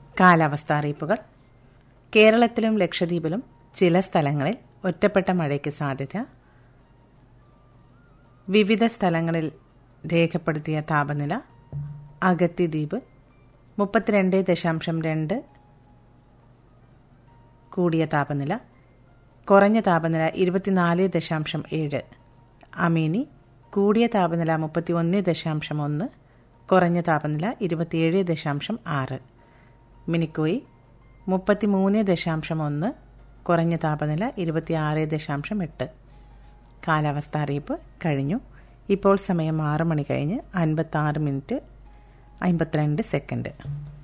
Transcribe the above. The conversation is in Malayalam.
കാലാവസ്ഥാ അറിയിപ്പുകൾ കേരളത്തിലും ലക്ഷദ്വീപിലും ചില സ്ഥലങ്ങളിൽ ഒറ്റപ്പെട്ട മഴയ്ക്ക് സാധ്യത വിവിധ സ്ഥലങ്ങളിൽ രേഖപ്പെടുത്തിയ താപനില അഗത്തി ദ്വീപ് മുപ്പത്തിരണ്ട് ദശാംശം രണ്ട് കൂടിയ താപനില കുറഞ്ഞ താപനില ഇരുപത്തിനാല് ദശാംശം ഏഴ് അമീനി കൂടിയ താപനില മുപ്പത്തി ഒന്ന് ദശാംശം ഒന്ന് കുറഞ്ഞ താപനില ഇരുപത്തിയേഴ് ദശാംശം ആറ് മിനിക്കോയി മുപ്പത്തിമൂന്ന് ദശാംശം ഒന്ന് കുറഞ്ഞ താപനില ഇരുപത്തിയാറ് ദശാംശം എട്ട് കാലാവസ്ഥ അറിയിപ്പ് കഴിഞ്ഞു ഇപ്പോൾ സമയം ആറ് മണി കഴിഞ്ഞ് അൻപത്താറ് മിനിറ്റ് അൻപത്തിരണ്ട് സെക്കൻഡ്